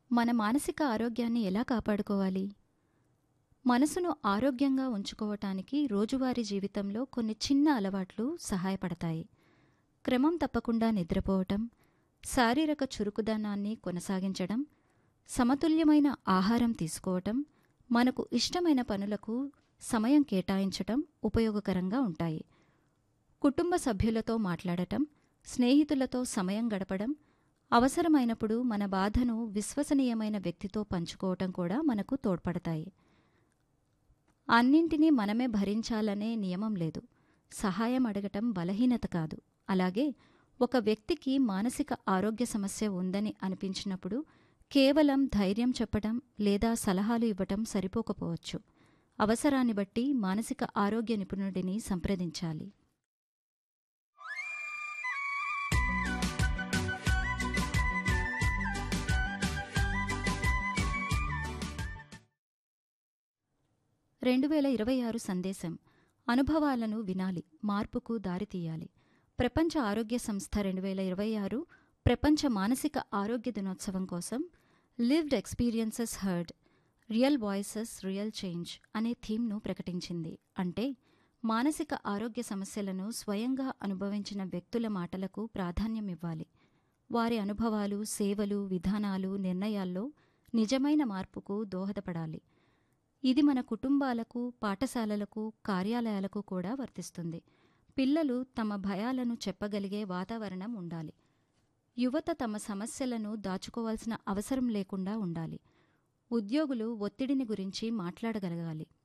మన మానసిక ఆరోగ్యాన్ని ఎలా కాపాడుకోవాలి మనసును ఆరోగ్యంగా ఉంచుకోవటానికి రోజువారీ జీవితంలో కొన్ని చిన్న అలవాట్లు సహాయపడతాయి క్రమం తప్పకుండా నిద్రపోవటం శారీరక చురుకుదనాన్ని కొనసాగించడం సమతుల్యమైన ఆహారం తీసుకోవటం మనకు ఇష్టమైన పనులకు సమయం కేటాయించటం ఉపయోగకరంగా ఉంటాయి కుటుంబ సభ్యులతో మాట్లాడటం స్నేహితులతో సమయం గడపడం అవసరమైనప్పుడు మన బాధను విశ్వసనీయమైన వ్యక్తితో పంచుకోవటం కూడా మనకు తోడ్పడతాయి అన్నింటినీ మనమే భరించాలనే నియమం లేదు సహాయం అడగటం బలహీనత కాదు అలాగే ఒక వ్యక్తికి మానసిక ఆరోగ్య సమస్య ఉందని అనిపించినప్పుడు కేవలం ధైర్యం చెప్పటం లేదా సలహాలు ఇవ్వటం సరిపోకపోవచ్చు అవసరాన్ని బట్టి మానసిక ఆరోగ్య నిపుణుడిని సంప్రదించాలి రెండు వేల ఇరవై ఆరు సందేశం అనుభవాలను వినాలి మార్పుకు దారితీయాలి ప్రపంచ ఆరోగ్య సంస్థ రెండు వేల ఇరవై ఆరు ప్రపంచ మానసిక ఆరోగ్య దినోత్సవం కోసం lived experiences heard real voices real change అనే థీమ్ను ప్రకటించింది అంటే మానసిక ఆరోగ్య సమస్యలను స్వయంగా అనుభవించిన వ్యక్తుల మాటలకు ప్రాధాన్యం ఇవ్వాలి వారి అనుభవాలు సేవలు విధానాలు నిర్ణయాల్లో నిజమైన మార్పుకు దోహదపడాలి ఇది మన కుటుంబాలకు పాఠశాలలకు కార్యాలయాలకు కూడా వర్తిస్తుంది పిల్లలు తమ భయాలను చెప్పగలిగే వాతావరణం ఉండాలి యువత తమ సమస్యలను దాచుకోవాల్సిన అవసరం లేకుండా ఉండాలి ఉద్యోగులు ఒత్తిడిని గురించి మాట్లాడగలగాలి